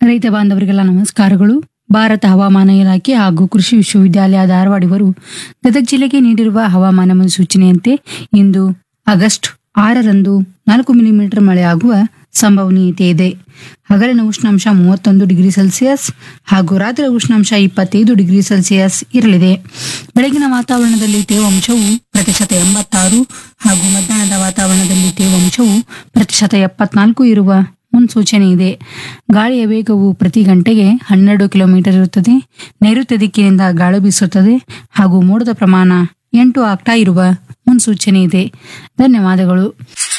ರೈತ ಬಾಂಧವರಿಗೆಲ್ಲ ನಮಸ್ಕಾರಗಳು ಭಾರತ ಹವಾಮಾನ ಇಲಾಖೆ ಹಾಗೂ ಕೃಷಿ ವಿಶ್ವವಿದ್ಯಾಲಯ ಧಾರವಾಡ ಇವರು ಗದಗ ಜಿಲ್ಲೆಗೆ ನೀಡಿರುವ ಹವಾಮಾನ ಮುನ್ಸೂಚನೆಯಂತೆ ಇಂದು ಆಗಸ್ಟ್ ಆರರಂದು ನಾಲ್ಕು ಮಿಲಿಮೀಟರ್ ಮಳೆಯಾಗುವ ಸಂಭವನೀಯತೆ ಇದೆ ಹಗಲಿನ ಉಷ್ಣಾಂಶ ಮೂವತ್ತೊಂದು ಡಿಗ್ರಿ ಸೆಲ್ಸಿಯಸ್ ಹಾಗೂ ರಾತ್ರಿ ಉಷ್ಣಾಂಶ ಇಪ್ಪತ್ತೈದು ಡಿಗ್ರಿ ಸೆಲ್ಸಿಯಸ್ ಇರಲಿದೆ ಬೆಳಗಿನ ವಾತಾವರಣದಲ್ಲಿ ತೇವಾಂಶವು ಪ್ರತಿಶತ ಎಂಬತ್ತಾರು ಹಾಗೂ ಮಧ್ಯಾಹ್ನದ ವಾತಾವರಣದಲ್ಲಿ ತೇವಾಂಶವು ಪ್ರತಿಶತ ಎಪ್ಪತ್ನಾಲ್ಕು ಇರುವ ಮುನ್ಸೂಚನೆ ಇದೆ ಗಾಳಿಯ ವೇಗವು ಪ್ರತಿ ಗಂಟೆಗೆ ಹನ್ನೆರಡು ಕಿಲೋಮೀಟರ್ ಇರುತ್ತದೆ ನೈಋತ್ಯ ದಿಕ್ಕಿನಿಂದ ಗಾಳಿ ಬೀಸುತ್ತದೆ ಹಾಗೂ ಮೋಡದ ಪ್ರಮಾಣ ಎಂಟು ಆಗ್ತಾ ಇರುವ ಮುನ್ಸೂಚನೆ ಇದೆ ಧನ್ಯವಾದಗಳು